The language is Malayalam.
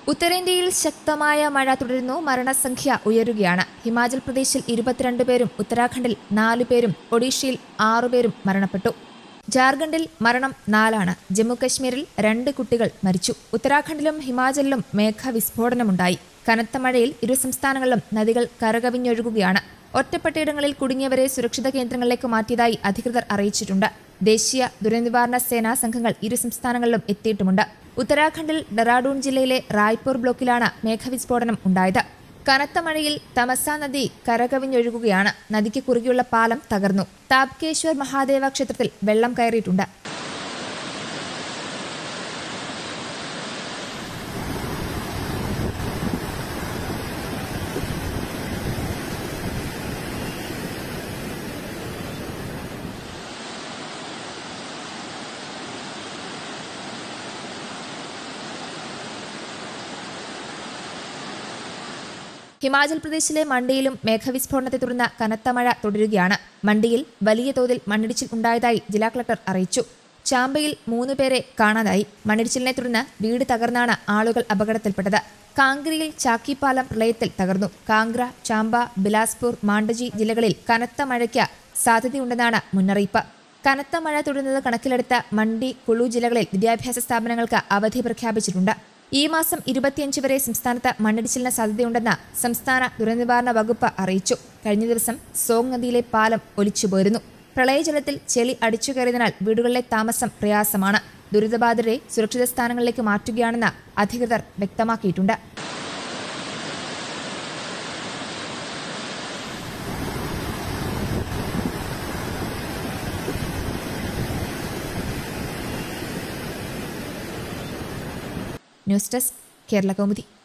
ഉത്തരേന്ത്യയിൽ ശക്തമായ മഴ തുടരുന്നു മരണസംഖ്യ ഉയരുകയാണ് ഹിമാചൽ പ്രദേശിൽ ഇരുപത്തിരണ്ട് പേരും ഉത്തരാഖണ്ഡിൽ നാലു പേരും ഒഡീഷയിൽ ആറുപേരും മരണപ്പെട്ടു ജാർഖണ്ഡിൽ മരണം നാലാണ് ജമ്മുകശ്മീരിൽ രണ്ട് കുട്ടികൾ മരിച്ചു ഉത്തരാഖണ്ഡിലും ഹിമാചലിലും മേഘവിസ്ഫോടനമുണ്ടായി കനത്ത മഴയിൽ ഇരു സംസ്ഥാനങ്ങളിലും നദികൾ കരകവിഞ്ഞൊഴുകുകയാണ് ഒറ്റപ്പെട്ടയിടങ്ങളിൽ കുടുങ്ങിയവരെ സുരക്ഷിത കേന്ദ്രങ്ങളിലേക്ക് മാറ്റിയതായി അധികൃതർ അറിയിച്ചിട്ടുണ്ട് ദേശീയ ദുരന്തനിവാരണ സേനാ സംഘങ്ങൾ ഇരു സംസ്ഥാനങ്ങളിലും എത്തിയിട്ടുമുണ്ട് ഉത്തരാഖണ്ഡിൽ ഡെറാഡൂൺ ജില്ലയിലെ റായ്പൂർ ബ്ലോക്കിലാണ് മേഘവിസ്ഫോടനം ഉണ്ടായത് കനത്ത മഴയിൽ തമസ നദി കരകവിഞ്ഞൊഴുകുകയാണ് നദിക്ക് കുറുകെയുള്ള പാലം തകർന്നു താപ്കേശ്വർ മഹാദേവ ക്ഷേത്രത്തിൽ വെള്ളം കയറിയിട്ടുണ്ട് ഹിമാചൽ പ്രദേശിലെ മണ്ടിയിലും മേഘവിസ്ഫോടനത്തെ തുടർന്ന് കനത്ത മഴ തുടരുകയാണ് മണ്ടിയിൽ വലിയ തോതിൽ മണ്ണിടിച്ചിൽ ഉണ്ടായതായി ജില്ലാ കളക്ടർ അറിയിച്ചു ചാമ്പയിൽ മൂന്ന് പേരെ കാണാതായി മണ്ണിടിച്ചിലിനെ തുടർന്ന് വീട് തകർന്നാണ് ആളുകൾ അപകടത്തിൽപ്പെട്ടത് കാങ്കരിയിൽ ചാക്കിപ്പാലം പ്രളയത്തിൽ തകർന്നു കാങ്ക്ര ചാമ്പ ബിലാസ്പൂർ മാണ്ടജി ജില്ലകളിൽ കനത്ത മഴയ്ക്ക് സാധ്യതയുണ്ടെന്നാണ് മുന്നറിയിപ്പ് കനത്ത മഴ തുടരുന്നത് കണക്കിലെടുത്ത മണ്ടി കുളു ജില്ലകളിൽ വിദ്യാഭ്യാസ സ്ഥാപനങ്ങൾക്ക് അവധി പ്രഖ്യാപിച്ചിട്ടുണ്ട് ഈ മാസം ഇരുപത്തിയഞ്ച് വരെ സംസ്ഥാനത്ത് മണ്ണിടിച്ചിലിന് സാധ്യതയുണ്ടെന്ന് സംസ്ഥാന ദുരന്തനിവാരണ വകുപ്പ് അറിയിച്ചു കഴിഞ്ഞ ദിവസം സോങ് നദിയിലെ പാലം ഒലിച്ചുപോയിരുന്നു പ്രളയജലത്തിൽ ചെളി അടിച്ചുകയറിയതിനാൽ വീടുകളിലെ താമസം പ്രയാസമാണ് ദുരിതബാധിതരെ സുരക്ഷിത സ്ഥാനങ്ങളിലേക്ക് മാറ്റുകയാണെന്ന് അധികൃതർ വ്യക്തമാക്കിയിട്ടുണ്ട് ന്യൂസ് ഡെസ്ക് കേരള കൗമുദി